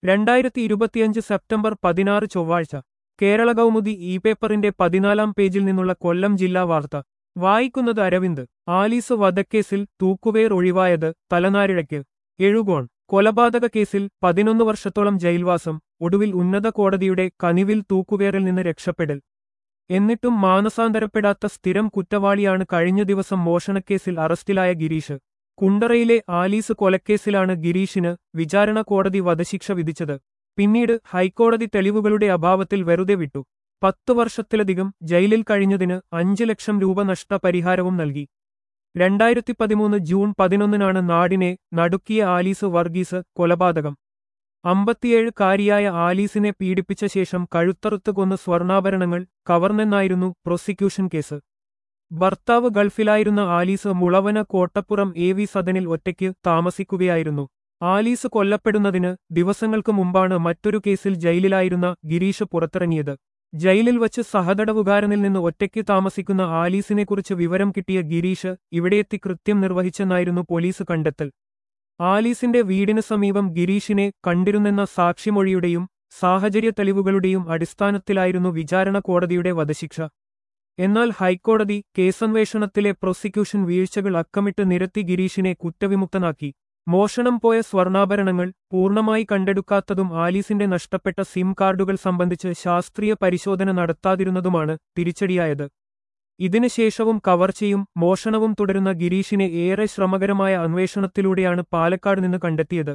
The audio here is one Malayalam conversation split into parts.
രണ്ടായിരത്തി ഇരുപത്തിയഞ്ച് സെപ്റ്റംബർ പതിനാറ് ചൊവ്വാഴ്ച കേരള കൗമുദി ഇ പേപ്പറിന്റെ പതിനാലാം പേജിൽ നിന്നുള്ള കൊല്ലം ജില്ലാ വാർത്ത വായിക്കുന്നത് അരവിന്ദ് ആലീസ് വധക്കേസിൽ തൂക്കുവേർ ഒഴിവായത് തലനാരിഴയ്ക്ക് എഴുകോൺ കൊലപാതക കേസിൽ പതിനൊന്ന് വർഷത്തോളം ജയിൽവാസം ഒടുവിൽ ഉന്നത കോടതിയുടെ കനിവിൽ തൂക്കുവേറിൽ നിന്ന് രക്ഷപ്പെടൽ എന്നിട്ടും മാനസാന്തരപ്പെടാത്ത സ്ഥിരം കുറ്റവാളിയാണ് കഴിഞ്ഞ ദിവസം മോഷണക്കേസിൽ അറസ്റ്റിലായ ഗിരീഷ് കുണ്ടറയിലെ ആലീസ് കൊലക്കേസിലാണ് ഗിരീഷിന് വിചാരണ കോടതി വധശിക്ഷ വിധിച്ചത് പിന്നീട് ഹൈക്കോടതി തെളിവുകളുടെ അഭാവത്തിൽ വെറുതെ വിട്ടു പത്തു വർഷത്തിലധികം ജയിലിൽ കഴിഞ്ഞതിന് അഞ്ച് ലക്ഷം രൂപ നഷ്ടപരിഹാരവും നൽകി രണ്ടായിരത്തി പതിമൂന്ന് ജൂൺ പതിനൊന്നിനാണ് നാടിനെ നടുക്കിയ ആലീസ് വർഗീസ് കൊലപാതകം അമ്പത്തിയേഴ് കാരിയായ ആലീസിനെ പീഡിപ്പിച്ച ശേഷം കഴുത്തറുത്ത് കൊന്ന് സ്വർണ്ണാഭരണങ്ങൾ കവർന്നെന്നായിരുന്നു പ്രോസിക്യൂഷൻ കേസ് ഭർത്താവ് ഗൾഫിലായിരുന്ന ആലീസ് മുളവന കോട്ടപ്പുറം എ വി സദനിൽ ഒറ്റയ്ക്ക് താമസിക്കുകയായിരുന്നു ആലീസ് കൊല്ലപ്പെടുന്നതിന് ദിവസങ്ങൾക്ക് മുമ്പാണ് മറ്റൊരു കേസിൽ ജയിലിലായിരുന്ന ഗിരീഷ് പുറത്തിറങ്ങിയത് ജയിലിൽ വച്ച് സഹതടവുകാരനിൽ നിന്ന് ഒറ്റയ്ക്ക് താമസിക്കുന്ന ആലീസിനെക്കുറിച്ച് വിവരം കിട്ടിയ ഗിരീഷ് ഇവിടെയെത്തി കൃത്യം നിർവഹിച്ചെന്നായിരുന്നു പോലീസ് കണ്ടെത്തൽ ആലീസിന്റെ വീടിന് സമീപം ഗിരീഷിനെ കണ്ടിരുന്നെന്ന സാക്ഷിമൊഴിയുടെയും സാഹചര്യ തെളിവുകളുടെയും അടിസ്ഥാനത്തിലായിരുന്നു വിചാരണ കോടതിയുടെ വധശിക്ഷ എന്നാൽ ഹൈക്കോടതി കേസന്വേഷണത്തിലെ പ്രോസിക്യൂഷൻ വീഴ്ചകൾ അക്കമിട്ട് നിരത്തി ഗിരീഷിനെ കുറ്റവിമുക്തനാക്കി മോഷണം പോയ സ്വർണ്ണാഭരണങ്ങൾ പൂർണ്ണമായി കണ്ടെടുക്കാത്തതും ആലീസിന്റെ നഷ്ടപ്പെട്ട സിം കാർഡുകൾ സംബന്ധിച്ച് ശാസ്ത്രീയ പരിശോധന നടത്താതിരുന്നതുമാണ് തിരിച്ചടിയായത് ഇതിനുശേഷവും കവർച്ചയും മോഷണവും തുടരുന്ന ഗിരീഷിനെ ഏറെ ശ്രമകരമായ അന്വേഷണത്തിലൂടെയാണ് പാലക്കാട് നിന്ന് കണ്ടെത്തിയത്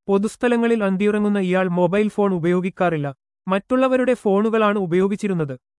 പൊതുസ്ഥലങ്ങളിൽ അന്തിയുറങ്ങുന്ന ഇയാൾ മൊബൈൽ ഫോൺ ഉപയോഗിക്കാറില്ല മറ്റുള്ളവരുടെ ഫോണുകളാണ് ഉപയോഗിച്ചിരുന്നത്